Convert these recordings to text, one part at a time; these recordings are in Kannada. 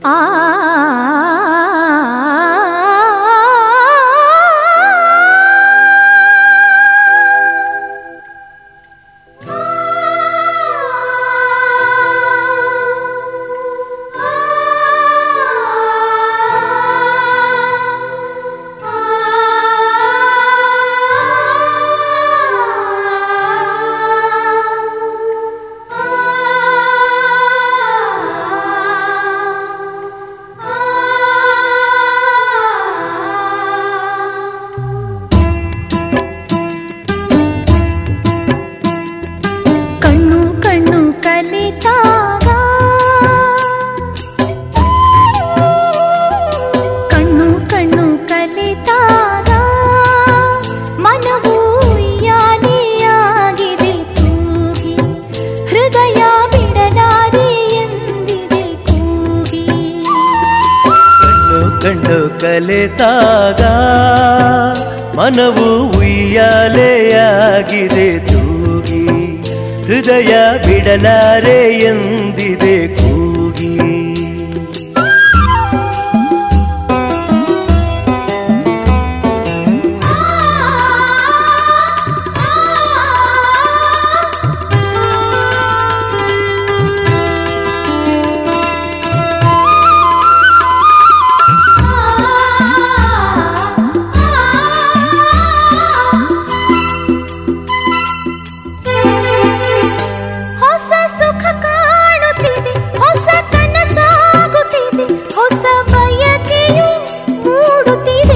ಕಣ್ಣು ಕಣ್ಣು ಕಲಿತಾಗ ಕಣ್ಣು ಕಣ್ಣು ಕಲಿತಾಗ ಮನವು ಯಾಲಿಯಾಗಿದೆ ತೂಗಿ ಹೃದಯ ಬಿಡಲಾರೆ ಎಂದಿದೆ ಕೂಗಿ ಕಣ್ಣು ಕಣ್ಣು ಕಲೆತಾಗ ಮನವು ಉಯ್ಯಾಲೆಯಾಗಿದೆ ತೂಗಿ ಹೃದಯ ಬಿಡಲಾರೆ ಎಂದಿದೆ ಕೂಗಿ ಹೊಸ ಸುಖ ಕಾಣುತ್ತಿದೆ ಹೊಸ ಕನಸಾಗುತ್ತಿದೆ ಹೊಸ ಬಯಕೆಯು ಮೂಡುತ್ತಿದೆ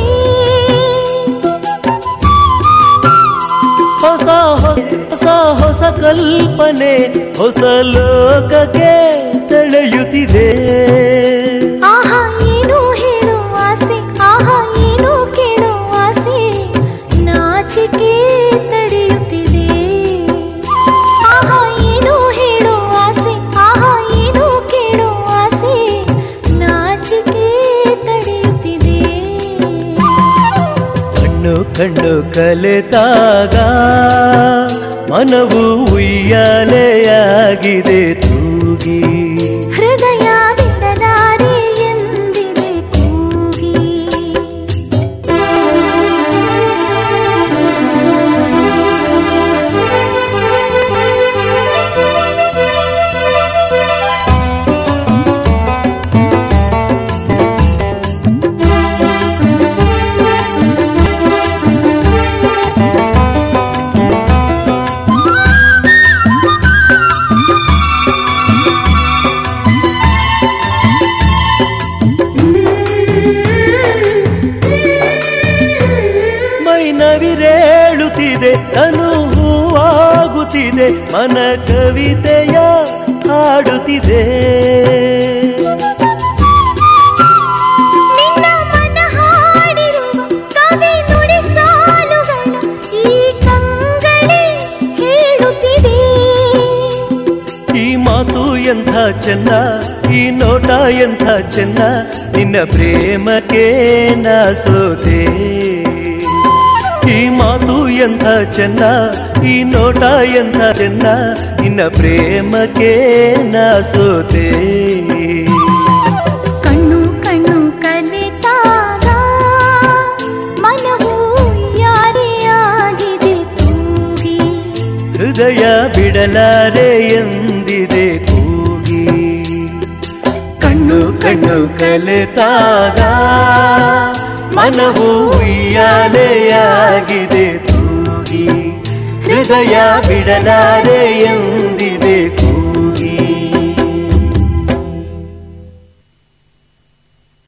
ಹೊಸ ಹೊಸ ಹೊಸ ಕಲ್ಪನೆ ಹೊಸ ಲೋಕಕ್ಕೆ ಸೆಳೆಯುತ್ತಿದೆ ಆಹಾ ಏನು ಹೇಳು ಆಸೆ ಆಹಾ ಏನು ಕೇಳು ಆಸೆ ನಾಚಿಕೆ ತಡೆಯುತ್ತಿದೆ ಆಹಾ ಏನು ಹೇಳು ಆಸೆ ಆಹಾ ಏನು ಕೇಳು ಆಸೆ ನಾಚಿಕೆ ತಡೆಯುತ್ತಿದೆ ಕಣ್ಣು ಕಣ್ಣು ಕಲೆತಾಗ ಮನವು ಉಯ್ಯಾಲೆಯಾಗಿದೆ ತೂಗಿ ಹೃದಯ ಬಿಡಲಾರೆ ಎಂದಿದೆ ಕೂಗಿ ಮೈ ನವಿರೇಳುತ್ತಿದೆ ತನು ಹೂವಾಗುತ್ತಿದೆ ಮನ ಕವಿತೆಯ ಹಾಡುತ್ತಿದೆ ನಿನ್ನ ಮನ ಹಾಡಿರುವ ಕವಿ ನುಡಿ ಸಾಲುಗಳ ಈ ಕಂಗಳೇ ಹೇಳುತ್ತಿದೆ ಈ ಮಾತು ಎಂಥ ಚೆನ್ನ ಈ ನೋಟ ಎಂಥ ಚೆನ್ನ ನಿನ್ನ ಪ್ರೇಮಕ್ಕೆ ನಾ ಸೋತೆ ಈ ಮಾತು ಎಂಥ ಚೆನ್ನ ಈ ನೋಟ ಎಂಥ ಚೆನ್ನ ನಿನ್ನ ಪ್ರೇಮಕ್ಕೆ ನಾ ಸೋತೆ ಕಣ್ಣು ಕಣ್ಣು ಕಲಿತಾಗ ಮನವು ಯಾರೆಯಾಗಿದೆ ತೂಗಿ ಹೃದಯ ಬಿಡಲಾರೆ ಎಂದಿದೆ ಕೂಗಿ ಕಣ್ಣು ಕಣ್ಣು ಕಲೆತಾಗ ಮನವು ಉಯ್ಯಾಲೆಯಾಗಿದೆ ತೂಗಿ ಹೃದಯ ಬಿಡಲಾರೆ ಎಂದಿದೆ ಕೂಗಿ